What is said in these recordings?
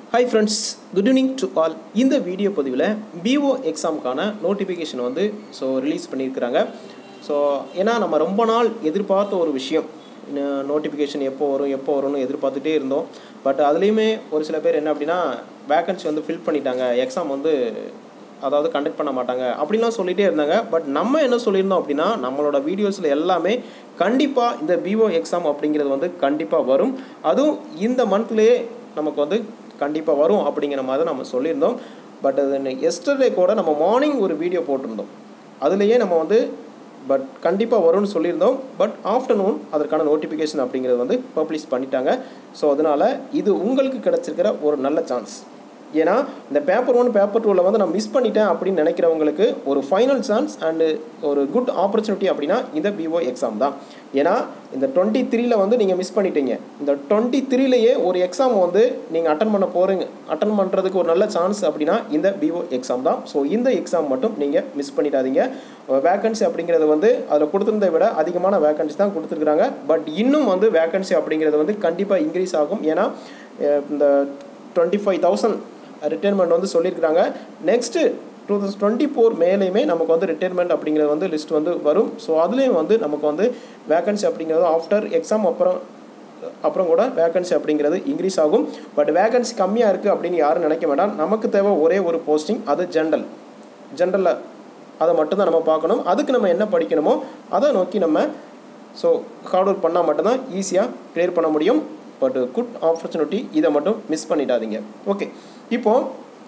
hi friends good evening to all இந்த video பதிவில் PO எக்ஸாமுக்கான நோட்டிஃபிகேஷன் வந்து ஸோ ரிலீஸ் பண்ணியிருக்கிறாங்க ஸோ ஏன்னா நம்ம ரொம்ப நாள் எதிர்பார்த்த ஒரு விஷயம் நோட்டிஃபிகேஷன் எப்போ வரும் எப்போ வரும்னு எதிர்பார்த்துட்டே இருந்தோம் பட் அதுலேயுமே ஒரு சில பேர் என்ன அப்படின்னா வேக்கன்சி வந்து ஃபில் பண்ணிட்டாங்க எக்ஸாம் வந்து அதாவது கண்டக்ட் பண்ண மாட்டாங்க அப்படின்லாம் சொல்லிகிட்டே இருந்தாங்க பட் நம்ம என்ன சொல்லியிருந்தோம் அப்படின்னா நம்மளோட வீடியோஸில் எல்லாமே கண்டிப்பாக இந்த பிஓ எக்ஸாம் அப்படிங்கிறது வந்து கண்டிப்பாக வரும் அதுவும் இந்த மந்த்லேயே நமக்கு வந்து கண்டிப்பாக வரும் அப்படிங்கிற மாதிரி நம்ம சொல்லியிருந்தோம் பட் அது எஸ்டர்டே கூட நம்ம மார்னிங் ஒரு வீடியோ போட்டிருந்தோம் அதுலேயே நம்ம வந்து பட் கண்டிப்பாக வரும்னு சொல்லியிருந்தோம் பட் ஆஃப்டர்நூன் அதற்கான நோட்டிஃபிகேஷன் அப்படிங்கிறது வந்து பப்ளிஷ் பண்ணிட்டாங்க ஸோ அதனால் இது உங்களுக்கு கிடச்சிருக்கிற ஒரு நல்ல சான்ஸ் ஏன்னா இந்த பேப்பர் ஒன் பேப்பர் டூவில் வந்து நான் மிஸ் பண்ணிட்டேன் அப்படின்னு நினைக்கிறவங்களுக்கு ஒரு ஃபைனல் சான்ஸ் அண்டு ஒரு குட் ஆப்பர்ச்சுனிட்டி அப்படின்னா இந்த பிஓ எக்ஸாம் தான் ஏன்னா இந்த டுவெண்ட்டி த்ரீல வந்து நீங்கள் மிஸ் பண்ணிட்டீங்க இந்த டுவெண்ட்டி த்ரீலேயே ஒரு எக்ஸாம் வந்து நீங்கள் அட்டன் பண்ண போகிறீங்க அட்டன் பண்ணுறதுக்கு ஒரு நல்ல சான்ஸ் அப்படின்னா இந்த பிஓ எக்ஸாம் தான் ஸோ இந்த எக்ஸாம் மட்டும் நீங்கள் மிஸ் பண்ணிடாதீங்க வேக்கன்சி அப்படிங்கிறது வந்து அதில் கொடுத்துருந்ததை விட அதிகமான வேக்கன்சி தான் கொடுத்துருக்குறாங்க பட் இன்னும் வந்து வேக்கன்சி அப்படிங்கிறது வந்து கண்டிப்பாக இன்க்ரீஸ் ஆகும் ஏன்னா இந்த டுவெண்ட்டி ஃபைவ் தௌசண்ட் ரிட்டைர்மெண்ட் வந்து சொல்லியிருக்கிறாங்க next two thousand twenty four மேலேயுமே நமக்கு வந்து ரிட்டைர்மெண்ட் அப்படிங்கிறது வந்து லிஸ்ட் வந்து வரும் ஸோ அதுலேயும் வந்து நமக்கு வந்து வேக்கன்சி அப்படிங்கிறது ஆஃப்டர் எக்ஸாம் அப்புறம் அப்புறம் கூட வேக்கன்சி அப்படிங்கிறது இன்க்ரீஸ் ஆகும் பட் வேக்கன்சி கம்மியாக இருக்குது அப்படின்னு யாரும் நினைக்க வேண்டாம் நமக்கு தேவை ஒரே ஒரு போஸ்டிங் அது ஜென்ரல் ஜென்ரலில் அதை மட்டும்தான் நம்ம பார்க்கணும் அதுக்கு நம்ம என்ன படிக்கணுமோ அதை நோக்கி நம்ம ஸோ ஹார்ட் ஒர்க் பண்ணால் மட்டும்தான் ஈஸியாக கிளியர் பண்ண முடியும் பட் குட் ஆப்பர்ச்சுனிட்டி இதை மட்டும் மிஸ் பண்ணிடாதீங்க ஓகே இப்போது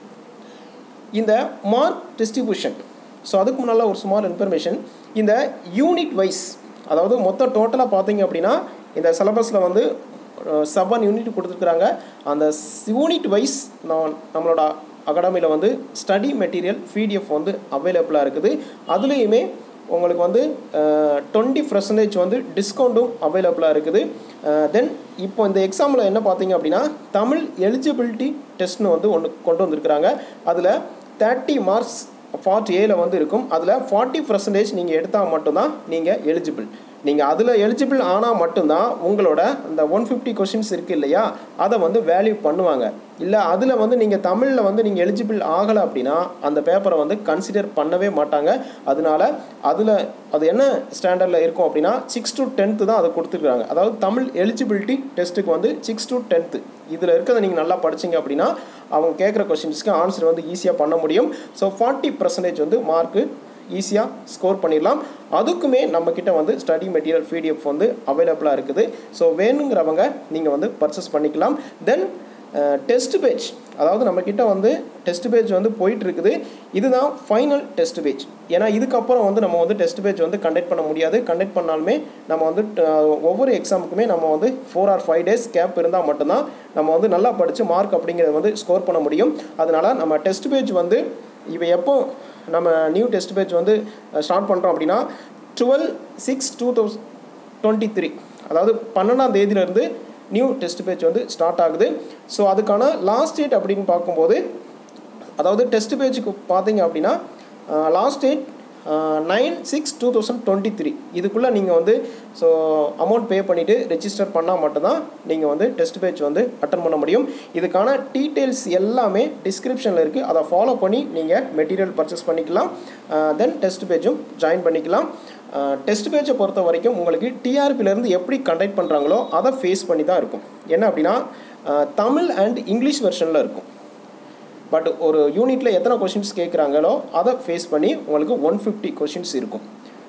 இந்த மார்க் டிஸ்ட்ரிபியூஷன் ஸோ அதுக்கு முன்னால் ஒரு சுமார் இன்ஃபர்மேஷன் இந்த யூனிட் வைஸ் அதாவது மொத்தம் டோட்டலாக பார்த்தீங்க அப்படின்னா இந்த சிலபஸில் வந்து செவன் யூனிட் கொடுத்துருக்குறாங்க அந்த யூனிட் வைஸ் நான் நம்மளோட அகாடமியில் வந்து ஸ்டடி மெட்டீரியல் பிடிஎஃப் வந்து அவைலபிளாக இருக்குது அதுலேயுமே உங்களுக்கு வந்து டுவெண்ட்டி பர்சன்டேஜ் வந்து டிஸ்கவுண்ட்டும் அவைலபிளாக இருக்குது தென் இப்போ இந்த எக்ஸாமில் என்ன பார்த்தீங்க அப்படின்னா தமிழ் எலிஜிபிலிட்டி டெஸ்ட்னு வந்து ஒன்று கொண்டு வந்திருக்கிறாங்க அதில் தேர்ட்டி மார்க்ஸ் பார்ட் ஏல வந்து இருக்கும் அதில் ஃபார்ட்டி பர்சன்டேஜ் நீங்கள் எடுத்தால் மட்டும்தான் நீங்கள் எலிஜிபிள் நீங்கள் அதில் எலிஜிபிள் ஆனால் மட்டும்தான் உங்களோட அந்த ஒன் ஃபிஃப்டி கொஷின்ஸ் இருக்குது இல்லையா அதை வந்து வேல்யூ பண்ணுவாங்க இல்லை அதில் வந்து நீங்கள் தமிழில் வந்து நீங்கள் எலிஜிபிள் ஆகலை அப்படின்னா அந்த பேப்பரை வந்து கன்சிடர் பண்ணவே மாட்டாங்க அதனால அதில் அது என்ன ஸ்டாண்டர்டில் இருக்கும் அப்படின்னா சிக்ஸ் டு டென்த்து தான் அதை கொடுத்துருக்காங்க அதாவது தமிழ் எலிஜிபிலிட்டி டெஸ்ட்டுக்கு வந்து சிக்ஸ் டு டென்த்து இதில் இருக்கிறத நீங்கள் நல்லா படிச்சிங்க அப்படின்னா அவங்க கேட்குற கொஷின்ஸ்க்கு ஆன்சர் வந்து ஈஸியாக பண்ண முடியும் ஸோ ஃபார்ட்டி பர்சன்டேஜ் வந்து மார்க்கு ஈஸியாக ஸ்கோர் பண்ணிடலாம் அதுக்குமே நம்மக்கிட்ட வந்து ஸ்டடி மெட்டீரியல் பிடிஎஃப் வந்து அவைலபிளாக இருக்குது ஸோ வேணுங்கிறவங்க நீங்கள் வந்து பர்ச்சேஸ் பண்ணிக்கலாம் தென் டெஸ்ட் பேஜ் அதாவது நம்மக்கிட்ட வந்து டெஸ்ட் பேஜ் வந்து போயிட்டு இருக்குது இதுதான் ஃபைனல் டெஸ்ட் பேஜ் ஏன்னா இதுக்கப்புறம் வந்து நம்ம வந்து டெஸ்ட் பேஜ் வந்து கண்டக்ட் பண்ண முடியாது கண்டக்ட் பண்ணாலுமே நம்ம வந்து ஒவ்வொரு எக்ஸாமுக்குமே நம்ம வந்து four or five days gap இருந்தால் மட்டும்தான் நம்ம வந்து நல்லா படித்து மார்க் அப்படிங்கிறத வந்து ஸ்கோர் பண்ண முடியும் அதனால் நம்ம டெஸ்ட் பேஜ் வந்து இவை எப்போ நம்ம நியூ டெஸ்ட் பேஜ் வந்து ஸ்டார்ட் பண்ணுறோம் அப்படின்னா twelve six two thousand twenty three அதாவது பன்னெண்டாம் தேதியிலேருந்து நியூ டெஸ்ட் பேஜ் வந்து ஸ்டார்ட் ஆகுது ஸோ அதுக்கான லாஸ்ட் டேட் அப்படின்னு பார்க்கும்போது அதாவது டெஸ்ட் பேஜுக்கு பார்த்தீங்க அப்படின்னா last date nine six two thousand twenty three இதுக்குள்ளே நீங்கள் வந்து ஸோ அமௌண்ட் பே பண்ணிவிட்டு ரெஜிஸ்டர் பண்ணால் மட்டும்தான் நீங்கள் வந்து டெஸ்ட் பேஜ் வந்து அட்டன் பண்ண முடியும் இதுக்கான டீட்டெயில்ஸ் எல்லாமே டிஸ்கிரிப்ஷனில் இருக்குது அதை ஃபாலோ பண்ணி நீங்கள் மெட்டீரியல் பர்ச்சேஸ் பண்ணிக்கலாம் தென் டெஸ்ட் பேஜும் ஜாயின் பண்ணிக்கலாம் டெஸ்ட் பேஜை பொறுத்த வரைக்கும் உங்களுக்கு டிஆர்பிலேருந்து எப்படி கண்டக்ட் பண்ணுறாங்களோ அதை ஃபேஸ் பண்ணி தான் இருக்கும் என்ன அப்படின்னா தமிழ் அண்ட் இங்கிலீஷ் வெர்ஷனில் இருக்கும் பட் ஒரு யூனிட்டில் எத்தனை கொஷின்ஸ் கேட்குறாங்களோ அதை ஃபேஸ் பண்ணி உங்களுக்கு ஒன் ஃபிஃப்டி கொஷின்ஸ் இருக்கும்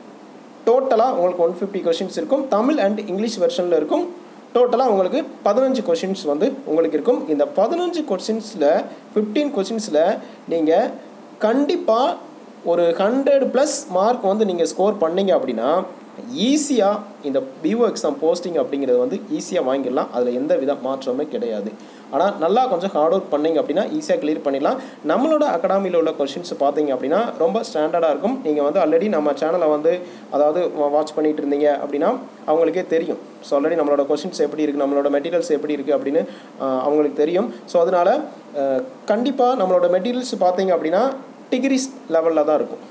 டோட்டலாக உங்களுக்கு ஒன் ஃபிஃப்டி கொஷின்ஸ் இருக்கும் தமிழ் அண்ட் இங்கிலீஷ் வெர்ஷனில் இருக்கும் டோட்டலாக உங்களுக்கு பதினஞ்சு கொஷின்ஸ் வந்து உங்களுக்கு இருக்கும் இந்த பதினஞ்சு கொஷின்ஸில் ஃபிஃப்டீன் கொஷின்ஸில் நீங்கள் கண்டிப்பாக ஒரு ஹண்ட்ரட் ப்ளஸ் மார்க் வந்து நீங்கள் ஸ்கோர் பண்ணீங்க அப்படின்னா ஈஸியாக இந்த பிஓ எக்ஸாம் போஸ்டிங் அப்படிங்கிறது வந்து ஈஸியாக வாங்கிடலாம் அதில் எந்த வித மாற்றமே கிடையாது ஆனால் நல்லா கொஞ்சம் ஹார்ட் ஒர்க் பண்ணிங்க அப்படின்னா ஈஸியாக கிளியர் பண்ணிடலாம் நம்மளோட அகாடமியில் உள்ள கொஷின்ஸ் பார்த்தீங்க அப்படின்னா ரொம்ப ஸ்டாண்டர்டாக இருக்கும் நீங்கள் வந்து ஆல்ரெடி நம்ம சேனலை வந்து அதாவது வாட்ச் பண்ணிகிட்டு இருந்தீங்க அப்படின்னா அவங்களுக்கே தெரியும் ஸோ ஆல்ரெடி நம்மளோட கொஷின்ஸ் எப்படி இருக்குது நம்மளோட மெட்டீரியல்ஸ் எப்படி இருக்குது அப்படின்னு அவங்களுக்கு தெரியும் ஸோ அதனால் கண்டிப்பாக நம்மளோட மெட்டீரியல்ஸ் பார்த்தீங்க அப்படின்னா டிகிரிஸ் லெவலில் தான் இருக்கும்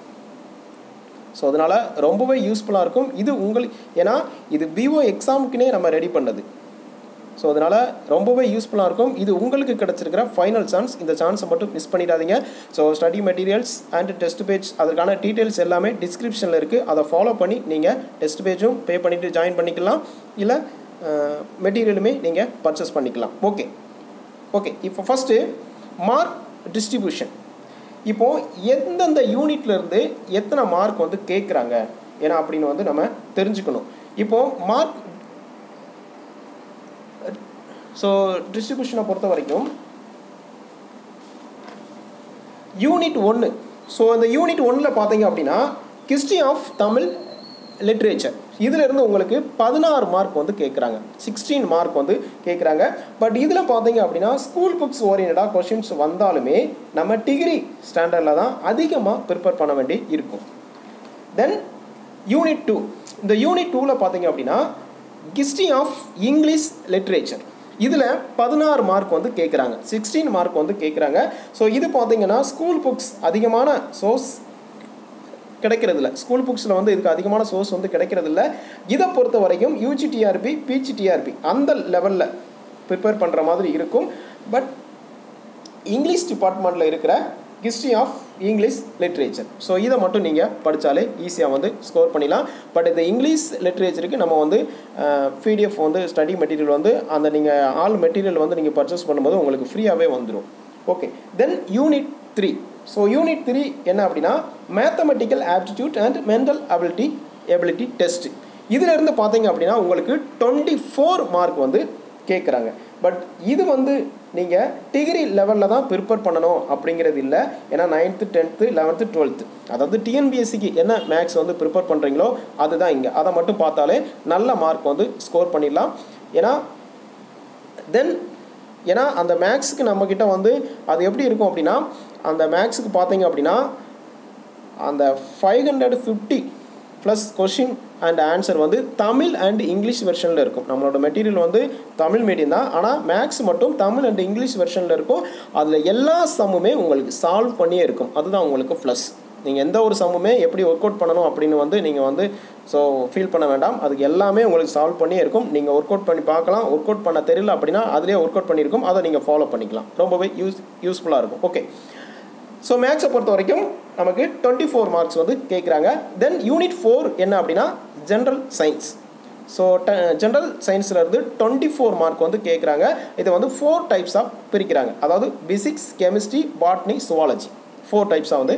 ஸோ அதனால் ரொம்பவே யூஸ்ஃபுல்லாக இருக்கும் இது உங்களுக்கு ஏன்னா இது பிஓ எக்ஸாமுக்குனே நம்ம ரெடி பண்ணது ஸோ அதனால் ரொம்பவே யூஸ்ஃபுல்லாக இருக்கும் இது உங்களுக்கு கிடச்சிருக்கிற ஃபைனல் சான்ஸ் இந்த சான்ஸை மட்டும் மிஸ் பண்ணிடாதீங்க so study materials and test batch அதற்கான டீட்டெயில்ஸ் எல்லாமே டிஸ்கிரிப்ஷனில் இருக்குது அதை ஃபாலோ பண்ணி நீங்கள் டெஸ்ட் பேஜும் பே பண்ணிவிட்டு ஜாயின் பண்ணிக்கலாம் இல்லை மெட்டீரியலுமே நீங்கள் பர்ச்சேஸ் பண்ணிக்கலாம் ஓகே ஓகே இப்போ ஃபஸ்ட்டு மார்க் டிஸ்ட்ரிபியூஷன் இப்போது எந்தெந்த யூனிட்லேருந்து எத்தனை மார்க் வந்து கேட்குறாங்க ஏன்னா அப்படின்னு வந்து நம்ம தெரிஞ்சுக்கணும் இப்போது மார்க் ஸோ டிஸ்ட்ரிபியூஷனை பொறுத்த வரைக்கும் யூனிட் ஒன்று ஸோ அந்த யூனிட் ஒன்றில் பார்த்தீங்க அப்படின்னா ஹிஸ்ட்ரி ஆஃப் தமிழ் லிட்ரேச்சர் இதிலிருந்து உங்களுக்கு பதினாறு மார்க் வந்து கேட்குறாங்க சிக்ஸ்டீன் மார்க் வந்து கேட்குறாங்க பட் இதில் பார்த்தீங்க அப்படின்னா ஸ்கூல் புக்ஸ் ஓரியன்டாக கொஷின்ஸ் வந்தாலுமே நம்ம டிகிரி ஸ்டாண்டர்டில் தான் அதிகமாக ப்ரிப்பேர் பண்ண வேண்டி இருக்கும் தென் யூனிட் டூ இந்த யூனிட் டூவில் பார்த்தீங்க அப்படின்னா ஹிஸ்ட்ரி ஆஃப் இங்கிலீஷ் லிட்ரேச்சர் இதில் பதினாறு மார்க் வந்து கேட்குறாங்க சிக்ஸ்டீன் மார்க் வந்து கேட்குறாங்க ஸோ இது பார்த்தீங்கன்னா ஸ்கூல் புக்ஸ் அதிகமான சோர்ஸ் கிடைக்கிறதில்ல ஸ்கூல் புக்ஸில் வந்து இதுக்கு அதிகமான சோர்ஸ் வந்து கிடைக்கிறதில்ல இதை பொறுத்த வரைக்கும் யூஜிடிஆர்பி பிஜிடிஆர்பி அந்த லெவலில் ப்ரிப்பேர் பண்ணுற மாதிரி இருக்கும் பட் இங்கிலீஷ் டிபார்ட்மெண்ட்டில் இருக்கிற history of English literature so இதை மட்டும் நீங்கள் படித்தாலே ஈஸியாக வந்து ஸ்கோர் பண்ணிடலாம் பட் இந்த இங்கிலீஷ் லிட்ரேச்சருக்கு நம்ம வந்து பிடிஎஃப் வந்து ஸ்டடி மெட்டீரியல் வந்து அந்த நீங்கள் ஆல் மெட்டீரியல் வந்து நீங்கள் பர்ச்சேஸ் பண்ணும்போது உங்களுக்கு ஃப்ரீயாகவே வந்துடும் okay then unit three so unit three என்ன அப்படின்னா mathematical aptitude and mental ability ability test இதிலிருந்து பார்த்தீங்க அப்படின்னா உங்களுக்கு டுவெண்ட்டி ஃபோர் மார்க் வந்து கேட்குறாங்க பட் இது வந்து நீங்கள் டிகிரி லெவலில் தான் ப்ரிப்பேர் பண்ணணும் அப்படிங்கிறது இல்லை ஏன்னா நைன்த்து டென்த்து லெவன்த்து டுவெல்த்து அதாவது டிஎன்பிஎஸ்சிக்கு என்ன மேக்ஸ் வந்து ப்ரிப்பேர் பண்ணுறீங்களோ அதுதான் இங்கே அதை மட்டும் பார்த்தாலே நல்ல மார்க் வந்து ஸ்கோர் பண்ணிடலாம் ஏன்னா தென் ஏன்னா அந்த மேக்ஸுக்கு நம்மக்கிட்ட வந்து அது எப்படி இருக்கும் அப்படின்னா அந்த மேக்ஸுக்கு பார்த்தீங்க அப்படின்னா அந்த five hundred fifty plus question and answer வந்து தமிழ் அண்ட் இங்கிலீஷ் வெர்ஷனில் இருக்கும் நம்மளோட மெட்டீரியல் வந்து தமிழ் மீடியம் தான் ஆனால் மேக்ஸ் மட்டும் தமிழ் அண்ட் இங்கிலீஷ் வெர்ஷனில் இருக்கும் அதில் எல்லா சம்முமே உங்களுக்கு சால்வ் பண்ணியே இருக்கும் அதுதான் உங்களுக்கு ப்ளஸ் நீங்கள் எந்த ஒரு சம்முமே எப்படி ஒர்க் அவுட் பண்ணணும் அப்படின்னு வந்து நீங்கள் வந்து ஸோ ஃபீல் பண்ண வேண்டாம் அதுக்கு எல்லாமே உங்களுக்கு சால்வ் பண்ணியே இருக்கும் நீங்கள் ஒர்க் அவுட் பண்ணி பார்க்கலாம் ஒர்க் அவுட் பண்ண தெரியல அப்படின்னா அதிலே ஒர்க் அவுட் பண்ணியிருக்கும் அதை நீங்கள் ஃபாலோ பண்ணிக்கலாம் ரொம்பவே யூஸ் யூஸ்ஃபுல்லாக இருக்கும் ஓகே ஸோ மேக்ஸை பொறுத்த வரைக்கும் நமக்கு டுவெண்ட்டி ஃபோர் மார்க்ஸ் வந்து கேட்குறாங்க தென் யூனிட் ஃபோர் என்ன அப்படின்னா general science so the general சயின்ஸ்லேருந்து டுவெண்ட்டி ஃபோர் மார்க் வந்து கேட்குறாங்க இதை வந்து ஃபோர் டைப்ஸாக பிரிக்கிறாங்க அதாவது physics chemistry botany zoology four டைப்ஸாக வந்து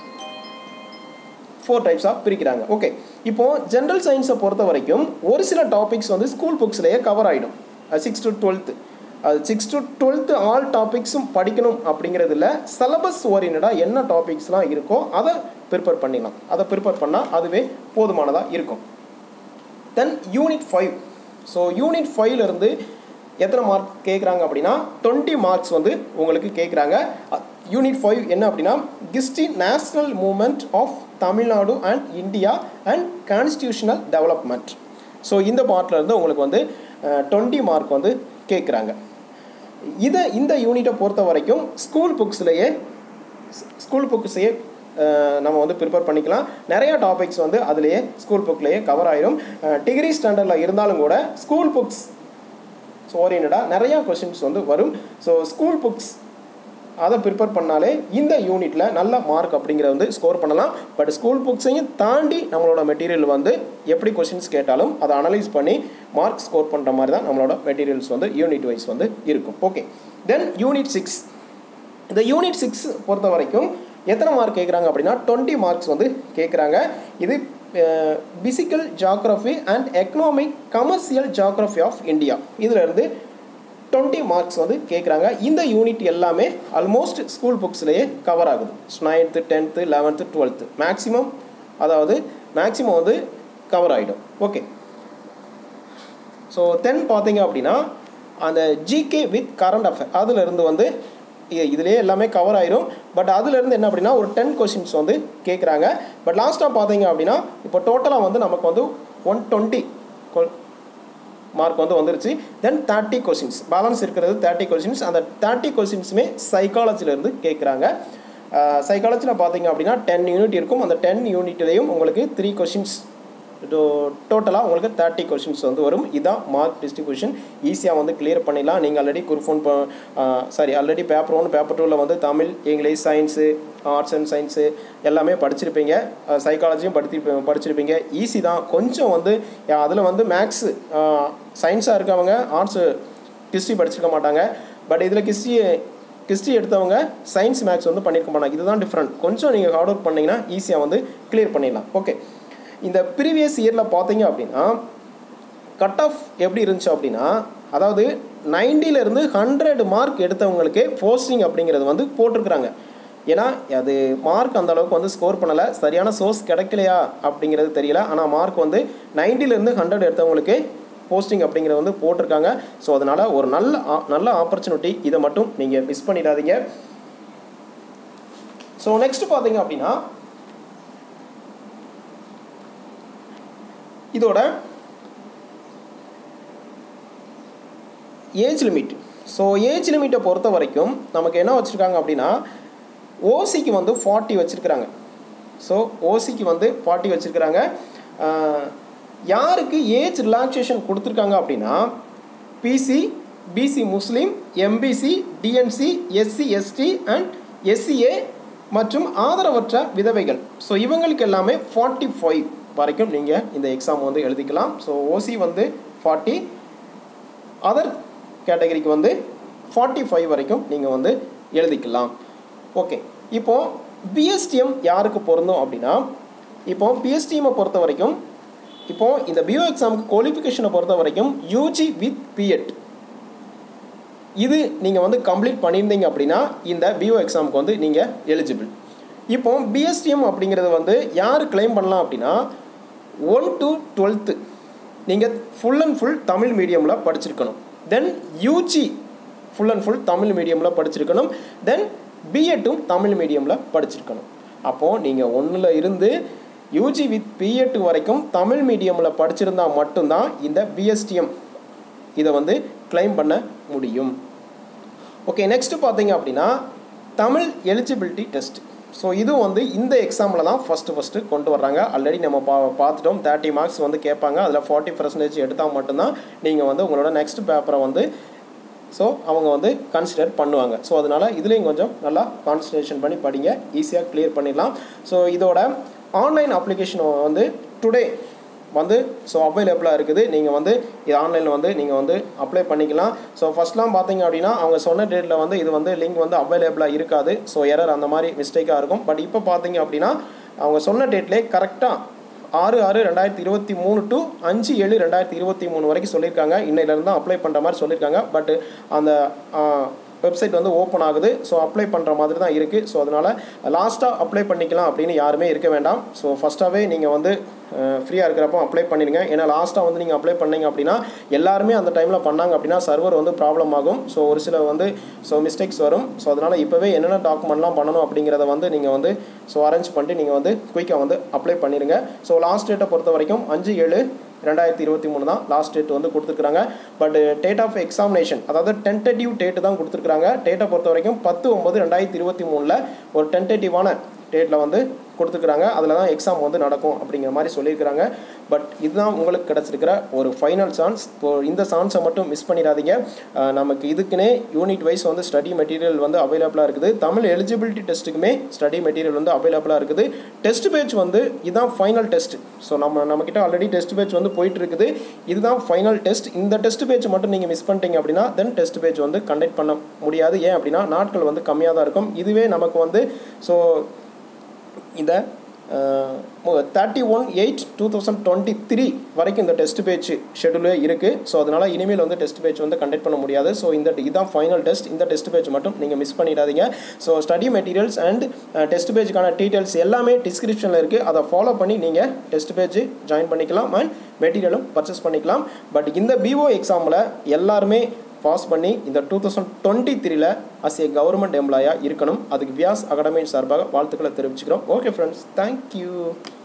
ஃபோர் டைப்ஸாக பிரிக்கிறாங்க ஓகே இப்போது ஜென்ரல் சயின்ஸை பொறுத்த வரைக்கும் ஒரு சில டாபிக்ஸ் வந்து ஸ்கூல் புக்ஸ்லேயே கவர் ஆகிடும் சிக்ஸ் டு டுவெல்த்து அது சிக்ஸ் டு டுவெல்த்து ஆல் டாபிக்ஸும் படிக்கணும் அப்படிங்கிறது இல்லை சிலபஸ் ஓரியன்டாக என்ன டாபிக்ஸ்லாம் இருக்கோ அதை ப்ரிப்பேர் பண்ணிடலாம் அதை ப்ரிப்பேர் பண்ணால் அதுவே போதுமானதாக இருக்கும் then unit five so unit ஃபைவ்லேருந்து எத்தனை மார்க் கேட்குறாங்க அப்படின்னா டுவெண்ட்டி மார்க்ஸ் வந்து உங்களுக்கு கேட்குறாங்க யூனிட் ஃபைவ் என்ன அப்படின்னா கிஸ்டி national movement of Tamil Nadu and India and constitutional development so இந்த பார்ட்டில் இருந்து உங்களுக்கு வந்து டுவெண்ட்டி மார்க் வந்து கேட்குறாங்க இதை இந்த யூனிட்டை பொறுத்த வரைக்கும் ஸ்கூல் புக்ஸ்லேயே ஸ்கூல் புக்ஸையே நம்ம வந்து ப்ரிப்பேர் பண்ணிக்கலாம் நிறையா டாபிக்ஸ் வந்து அதுலேயே ஸ்கூல் புக்லேயே கவர் ஆயிரும் டிகிரி ஸ்டாண்டர்டில் இருந்தாலும் கூட ஸ்கூல் புக்ஸ் ஸோ ஓரியன்டாக நிறையா கொஷின்ஸ் வந்து வரும் ஸோ ஸ்கூல் புக்ஸ் அதை ப்ரிப்பேர் பண்ணாலே இந்த யூனிட்டில் நல்ல மார்க் அப்படிங்கிறத வந்து ஸ்கோர் பண்ணலாம் பட் ஸ்கூல் புக்ஸையும் தாண்டி நம்மளோட மெட்டீரியல் வந்து எப்படி கொஷின்ஸ் கேட்டாலும் அதை அனலைஸ் பண்ணி மார்க் ஸ்கோர் பண்ணுற மாதிரி தான் நம்மளோட மெட்டீரியல்ஸ் வந்து யூனிட் வைஸ் வந்து இருக்கும் ஓகே தென் யூனிட் சிக்ஸ் இந்த யூனிட் சிக்ஸ் பொறுத்த வரைக்கும் எத்தனை மார்க் கேட்குறாங்க அப்படின்னா டுவெண்ட்டி மார்க்ஸ் வந்து கேட்குறாங்க இது physical geography and economic commercial geography of India இதிலிருந்து டுவெண்ட்டி மார்க்ஸ் வந்து கேட்குறாங்க இந்த யூனிட் எல்லாமே ஆல்மோஸ்ட் ஸ்கூல் புக்ஸ்லேயே கவர் ஆகுது ninth tenth eleventh twelfth maximum அதாவது மேக்ஸிமம் வந்து கவர் ஆகிடும் ஓகே ஸோ தென் பார்த்தீங்க அப்படின்னா அந்த ஜிகே வித் கரண்ட் அஃபேர் அதிலிருந்து வந்து இதிலே எல்லாமே கவர் ஆயிரும் பட் அதுலேருந்து என்ன அப்படின்னா ஒரு டென் கொஷின்ஸ் வந்து கேட்குறாங்க பட் லாஸ்ட்டாக பார்த்தீங்க அப்படின்னா இப்போ டோட்டலாக வந்து நமக்கு வந்து ஒன் டுவெண்ட்டி மார்க் வந்து வந்துருச்சு தென் தேர்ட்டி கொஷின்ஸ் பேலன்ஸ் இருக்கிறது தேர்ட்டி கொஷின்ஸ் அந்த தேர்ட்டி கொஷின்ஸுமே சைக்காலஜிலேருந்து கேட்குறாங்க சைக்காலஜியில் பார்த்தீங்க அப்படின்னா டென் யூனிட் இருக்கும் அந்த டென் யூனிட்லேயும் உங்களுக்கு த்ரீ கொஷின்ஸ் டோட்டலாக உங்களுக்கு தேர்ட்டி கொஷின்ஸ் வந்து வரும் இதுதான் மார்க் டிஸ்ட்ரிபியூஷன் ஈஸியாக வந்து கிளியர் பண்ணிடலாம் நீங்கள் already group one sorry already paper one paper டூவில் வந்து Tamil English science arts and science எல்லாமே படிச்சிருப்பீங்க சைக்காலஜியும் படித்தி படிச்சிருப்பீங்க ஈஸி தான் கொஞ்சம் வந்து அதில் வந்து மேக்ஸு சயின்ஸாக இருக்கவங்க ஆர்ட்ஸு ஹிஸ்ட்ரி படிச்சிருக்க மாட்டாங்க பட் இதில் ஹிஸ்ட்ரி ஹிஸ்ட்ரி எடுத்தவங்க சயின்ஸ் மேக்ஸ் வந்து பண்ணியிருக்க மாட்டாங்க இதுதான் டிஃப்ரெண்ட் கொஞ்சம் நீங்கள் ஹார்ட் ஒர்க் பண்ணிங்கன்னா ஈஸியாக வந்து கிளியர் பண்ணிடலாம் ஓகே இந்த ப்ரீவியஸ் இயரில் பார்த்தீங்க அப்படின்னா கட் ஆஃப் எப்படி இருந்துச்சு அப்படின்னா அதாவது நைன்டிலேருந்து ஹண்ட்ரட் மார்க் எடுத்தவங்களுக்கே போஸ்டிங் அப்படிங்கிறது வந்து போட்டிருக்கிறாங்க ஏன்னா அது மார்க் அந்த அளவுக்கு வந்து ஸ்கோர் பண்ணலை சரியான சோர்ஸ் கிடைக்கலையா அப்படிங்கிறது தெரியல ஆனால் மார்க் வந்து நைன்டிலேருந்து ஹண்ட்ரட் எடுத்தவங்களுக்கு போஸ்டிங் அப்படிங்கிறத வந்து போட்டிருக்காங்க ஸோ அதனால் ஒரு நல்ல நல்ல ஆப்பர்ச்சுனிட்டி இதை மட்டும் நீங்கள் மிஸ் பண்ணிடாதீங்க ஸோ நெக்ஸ்ட் பார்த்தீங்க அப்படின்னா இதோட ஏஜ் லிமிட் ஸோ ஏஜ் லிமிட்டை பொறுத்த வரைக்கும் நமக்கு என்ன வச்சுருக்காங்க அப்படின்னா ஓசிக்கு வந்து ஃபார்ட்டி வச்சுருக்கிறாங்க ஸோ ஓசிக்கு வந்து ஃபார்ட்டி வச்சுருக்கிறாங்க யாருக்கு ஏஜ் ரிலாக்ஸேஷன் கொடுத்துருக்காங்க அப்படின்னா BC BC Muslim MBC DNC SC ST and SCA மற்றும் ஆதரவற்ற விதவைகள் ஸோ இவங்களுக்கு எல்லாமே ஃபார்ட்டி ஃபைவ் வரைக்கும் நீங்கள் இந்த எக்ஸாம் வந்து எழுதிக்கலாம் ஸோ ஓசி வந்து ஃபார்ட்டி அதர் கேட்டகரிக்கு வந்து ஃபார்ட்டி ஃபைவ் வரைக்கும் நீங்கள் வந்து எழுதிக்கலாம் ஓகே இப்போது பிஎஸ்டிஎம் யாருக்கு பொருந்தும் அப்படின்னா இப்போது பிஎஸ்டிஎம்மை பொறுத்த வரைக்கும் இப்போது இந்த பிஓ எக்ஸாமுக்கு குவாலிஃபிகேஷனை பொறுத்த வரைக்கும் யூஜி வித் பிஎட் இது நீங்கள் வந்து கம்ப்ளீட் பண்ணியிருந்தீங்க அப்படின்னா இந்த பிஓ எக்ஸாமுக்கு வந்து நீங்கள் எலிஜிபிள் இப்போ பிஎஸ்டிஎம் அப்படிங்கிறது வந்து யார் கிளைம் பண்ணலாம் அப்படின்னா ஒன் டு டுவெல்த்து நீங்கள் ஃபுல் அண்ட் ஃபுல் தமிழ் மீடியமில் படிச்சிருக்கணும் then UG full and full Tamil மீடியமில் படிச்சிருக்கணும் தென் பிஎட்டும் தமிழ் மீடியமில் படிச்சிருக்கணும் அப்போது நீங்கள் ஒன்றில் இருந்து யூஜி வித் பிஎட் வரைக்கும் தமிழ் மீடியமில் படிச்சிருந்தா மட்டும்தான் இந்த பிஎஸ்டிஎம் இதை வந்து கிளைம் பண்ண முடியும் ஓகே நெக்ஸ்ட் பார்த்தீங்க அப்படின்னா தமிழ் எலிஜிபிலிட்டி டெஸ்ட் ஸோ இது வந்து இந்த எக்ஸாமில் தான் ஃபஸ்ட்டு ஃபஸ்ட்டு கொண்டு வர்றாங்க ஆல்ரெடி நம்ம பா பார்த்துட்டோம் தேர்ட்டி மார்க்ஸ் வந்து கேட்பாங்க அதில் ஃபார்ட்டி பர்சன்டேஜ் எடுத்தால் மட்டும்தான் நீங்கள் வந்து உங்களோட நெக்ஸ்ட் பேப்பரை வந்து ஸோ அவங்க வந்து கன்சிடர் பண்ணுவாங்க ஸோ அதனால் இதுலேயும் கொஞ்சம் நல்லா கான்சன்ட்ரேஷன் பண்ணி படிங்க ஈஸியாக கிளியர் பண்ணிடலாம் ஸோ இதோட ஆன்லைன் அப்ளிகேஷன் வந்து டுடே வந்து ஸோ அவைலபிளாக இருக்குது நீங்கள் வந்து இது ஆன்லைனில் வந்து நீங்கள் வந்து அப்ளை பண்ணிக்கலாம் ஸோ ஃபஸ்ட்லாம் பார்த்தீங்க அப்படின்னா அவங்க சொன்ன டேட்டில் வந்து இது வந்து லிங்க் வந்து அவைலபிளாக இருக்காது ஸோ எரர் அந்த மாதிரி மிஸ்டேக்காக இருக்கும் பட் இப்போ பார்த்தீங்க அப்படின்னா அவங்க சொன்ன டேட்லேயே கரெக்டாக ஆறு ஆறு ரெண்டாயிரத்தி இருபத்தி மூணு டு அஞ்சு ஏழு ரெண்டாயிரத்தி இருபத்தி மூணு வரைக்கும் சொல்லியிருக்காங்க இன்னையிலேருந்து தான் அப்ளை பண்ணுற மாதிரி சொல்லியிருக்காங்க பட் அந்த வெப்சைட் வந்து ஓப்பன் ஆகுது ஸோ அப்ளை பண்ணுற மாதிரி தான் இருக்குது ஸோ அதனால் லாஸ்ட்டாக அப்ளை பண்ணிக்கலாம் அப்படின்னு யாருமே இருக்க வேண்டாம் ஸோ ஃபஸ்ட்டாகவே நீங்கள் வந்து ஃப்ரீயாக இருக்கிறப்போ அப்ளை பண்ணிடுங்க ஏன்னா லாஸ்ட்டாக வந்து நீங்கள் அப்ளை பண்ணீங்க அப்படின்னா எல்லாருமே அந்த டைமில் பண்ணாங்க அப்படின்னா சர்வர் வந்து ப்ராப்ளம் ஆகும் ஸோ ஒரு சில வந்து ஸோ மிஸ்டேக்ஸ் வரும் ஸோ அதனால் இப்போவே என்னென்ன டாக்குமெண்ட்லாம் பண்ணணும் அப்படிங்கிறத வந்து நீங்கள் வந்து ஸோ அரேஞ்ச் பண்ணிட்டு நீங்கள் வந்து குயிக்காக வந்து அப்ளை பண்ணிடுங்க ஸோ லாஸ்ட் டேட்டை பொறுத்த வரைக்கும் அஞ்சு ஏழு ரெண்டாயிரத்தி இருபத்தி மூணு தான் லாஸ்ட் டேட் வந்து கொடுத்துருக்காங்க பட் டேட் ஆஃப் எக்ஸாமினேஷன் அதாவது டென்டேட்டிவ் டேட்டு தான் கொடுத்துருக்காங்க டேட்டை பொறுத்த வரைக்கும் பத்து ஒம்பது ரெண்டாயிரத்தி இருபத்தி மூணில் ஒரு டென்டேட்டிவான டேட்டில் வந்து கொடுத்துருக்குறாங்க அதில் தான் எக்ஸாம் வந்து நடக்கும் அப்படிங்கிற மாதிரி சொல்லியிருக்கிறாங்க பட் இதுதான் உங்களுக்கு கிடச்சிருக்கிற ஒரு ஃபைனல் சான்ஸ் இப்போ இந்த சான்ஸை மட்டும் மிஸ் பண்ணிடாதீங்க நமக்கு இதுக்குன்னே யூனிட் வைஸ் வந்து ஸ்டடி மெட்டீரியல் வந்து அவைலபிளாக இருக்குது தமிழ் எலிஜிபிலிட்டி டெஸ்ட்டுக்குமே ஸ்டடி மெட்டீரியல் வந்து அவைலபிளாக இருக்குது டெஸ்ட் பேட்ச் வந்து இதுதான் ஃபைனல் டெஸ்ட் ஸோ நம்ம நம்மக்கிட்ட ஆல்ரெடி டெஸ்ட் பேட்ச் வந்து போயிட்டு இருக்குது இதுதான் ஃபைனல் டெஸ்ட் இந்த டெஸ்ட் பேட்ச் மட்டும் நீங்கள் மிஸ் பண்ணிட்டீங்க அப்படின்னா தென் டெஸ்ட் பேட்ச் வந்து கண்டக்ட் பண்ண முடியாது ஏன் அப்படின்னா நாட்கள் வந்து கம்மியாக தான் இருக்கும் இதுவே நமக்கு வந்து ஸோ இந்த thirty one eight two thousand twenty three வரைக்கும் இந்த டெஸ்ட் பேட்ச் ஷெடியூலே இருக்குது ஸோ அதனால் இனிமேல் வந்து டெஸ்ட் பேட்ச் வந்து கண்டக்ட் பண்ண முடியாது ஸோ இந்த இதுதான் ஃபைனல் டெஸ்ட் இந்த டெஸ்ட் பேட்ச் மட்டும் நீங்கள் மிஸ் பண்ணிடாதீங்க so study materials and test பேஜுக்கான டீட்டெயில்ஸ் எல்லாமே டிஸ்கிரிப்ஷனில் இருக்குது அதை ஃபாலோ பண்ணி நீங்கள் டெஸ்ட் பேஜ் ஜாயின் பண்ணிக்கலாம் அண்ட் மெட்டீரியலும் பர்ச்சேஸ் பண்ணிக்கலாம் பட் இந்த பிஓ எக்ஸாமில் எல்லாருமே பாஸ் பண்ணி இந்த டூ தௌசண்ட் டுவெண்ட்டி த்ரீல அஸ் ஏ கவர்மெண்ட் எம்ப்ளாயாக இருக்கணும் அதுக்கு வியாஸ் அகாடமி சார்பாக வாழ்த்துக்களை தெரிவிச்சுக்கிறோம் ஓகே ஃப்ரெண்ட்ஸ் தேங்க்யூ